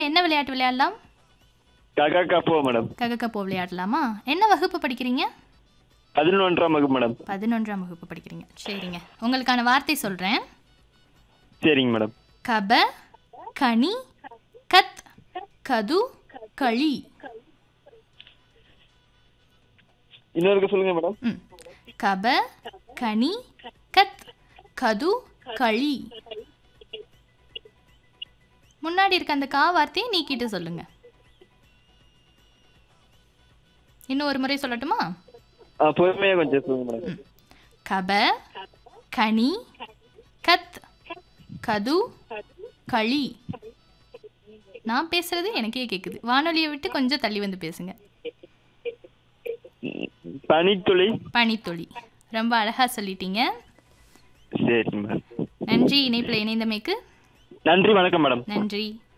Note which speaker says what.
Speaker 1: என்ன விளையாட்டு விளையாடலாம்
Speaker 2: ககா கப்போ மேடம்
Speaker 1: ககக்கப்போ விளையாடலாமா என்ன வகுப்பு படிக்கிறீங்க
Speaker 2: பதினொன்றாம் வகுப்பு மேடம்
Speaker 1: பதினொன்றாம் வகுப்பு படிக்கிறீங்க சரிங்க உங்களுக்கான வார்த்தை சொல்கிறேன்
Speaker 2: சரிங்க மேடம்
Speaker 1: கப கனி கத் கது களி
Speaker 2: இன்னொருக்க சொல்லுங்க மேடம்
Speaker 1: ம் கப கனி கத் கது களி முன்னாடி இருக்க அந்த கா வார்த்தையை நீக்கிட்டு சொல்லுங்க இன்னும் ஒரு முறை சொல்லட்டுமா
Speaker 2: ஆ பொறுமையாக கொஞ்சம் சொல்லுங்க மேடம்
Speaker 1: கப கனி கத் கது களி நான் பேசுறது எனக்கே கேக்குது வானொலியை விட்டு கொஞ்சம் தள்ளி வந்து பேசுங்க
Speaker 2: பனித்துளி
Speaker 1: பனித்துளி ரொம்ப அழகா சொல்லிட்டீங்க
Speaker 2: சரி மேடம்
Speaker 1: நன்றி இணைப்பில் இணைந்தமைக்கு
Speaker 2: நன்றி வணக்கம் மேடம்
Speaker 1: நன்றி